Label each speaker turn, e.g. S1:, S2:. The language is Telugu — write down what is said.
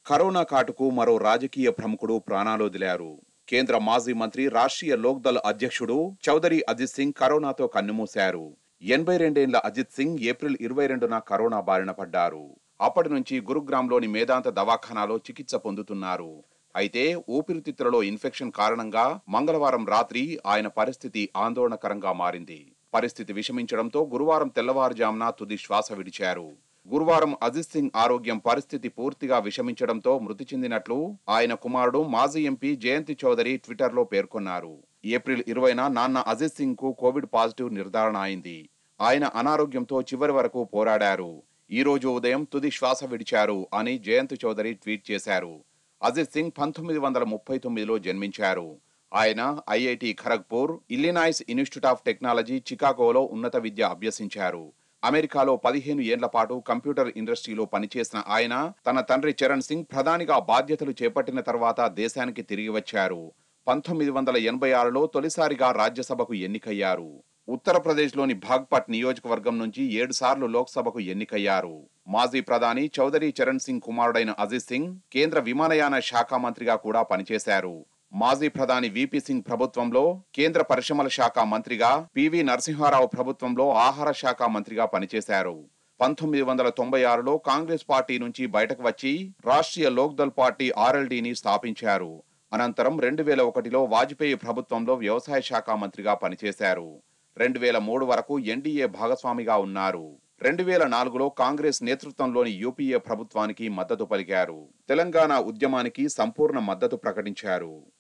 S1: కరోనా కాటుకు మరో రాజకీయ ప్రముఖుడు ప్రాణాలొదిలారు కేంద్ర మాజీ మంత్రి రాష్ట్రీయ లోక్దల్ అధ్యక్షుడు చౌదరి అజిత్ సింగ్ కరోనాతో కన్నుమూశారు ఎనభై రెండేళ్ల అజిత్ సింగ్ ఏప్రిల్ ఇరవై రెండున కరోనా బారిన పడ్డారు అప్పటి నుంచి గురుగ్రామ్లోని మేదాంత దవాఖానాలో చికిత్స పొందుతున్నారు అయితే ఊపిరితిత్తులలో ఇన్ఫెక్షన్ కారణంగా మంగళవారం రాత్రి ఆయన పరిస్థితి ఆందోళనకరంగా మారింది పరిస్థితి విషమించడంతో గురువారం తెల్లవారుజామున తుది శ్వాస విడిచారు గురువారం అజిత్ సింగ్ ఆరోగ్యం పరిస్థితి పూర్తిగా విషమించడంతో మృతి చెందినట్లు ఆయన కుమారుడు మాజీ ఎంపీ జయంతి చౌదరి ట్విట్టర్లో పేర్కొన్నారు ఏప్రిల్ ఇరవైన నాన్న అజిత్ సింగ్ కు కోవిడ్ పాజిటివ్ నిర్ధారణ అయింది ఆయన అనారోగ్యంతో చివరి వరకు పోరాడారు ఈ రోజు ఉదయం తుది శ్వాస విడిచారు అని జయంత్ చౌదరి ట్వీట్ చేశారు అజిత్ సింగ్ పంతొమ్మిది వందల ముప్పై తొమ్మిదిలో జన్మించారు ఆయన IIT Kharagpur Illinois Institute of Technology చికాగోలో ఉన్నత విద్య అభ్యసించారు అమెరికాలో పదిహేను ఏండ్ల పాటు కంప్యూటర్ ఇండస్ట్రీలో పనిచేసిన ఆయన తన తండ్రి చరణ్ సింగ్ ప్రధానిగా బాధ్యతలు చేపట్టిన తర్వాత దేశానికి తిరిగి వచ్చారు పంతొమ్మిది వందల ఎనభై ఆరులో తొలిసారిగా రాజ్యసభకు ఎన్నికయ్యారు ఉత్తరప్రదేశ్లోని బాగ్పట్ నియోజకవర్గం నుంచి ఏడు సార్లు లోక్సభకు ఎన్నికయ్యారు మాజీ ప్రధాని చౌదరి చరణ్ సింగ్ కుమారుడైన అజిత్ సింగ్ కేంద్ర విమానయాన శాఖ మంత్రిగా కూడా పనిచేశారు మాజీ ప్రధాని విపి సింగ్ ప్రభుత్వంలో కేంద్ర పరిశ్రమల శాఖ మంత్రిగా పివి నరసింహారావు ప్రభుత్వంలో ఆహార శాఖ మంత్రిగా పనిచేశారు పంతొమ్మిది వందల తొంభై ఆరులో కాంగ్రెస్ పార్టీ నుంచి బయటకు వచ్చి రాష్ట్రీయ లోక్దల్ పార్టీ ఆర్ఎల్డీని స్థాపించారు అనంతరం రెండు వేల ఒకటిలో వాజ్పేయి ప్రభుత్వంలో వ్యవసాయ శాఖ మంత్రిగా పనిచేశారు రెండు వేల మూడు వరకు ఎన్డీఏ భాగస్వామిగా ఉన్నారు రెండు వేల నాలుగులో కాంగ్రెస్ నేతృత్వంలోని యూపీఏ ప్రభుత్వానికి మద్దతు పలికారు తెలంగాణ ఉద్యమానికి సంపూర్ణ మద్దతు ప్రకటించారు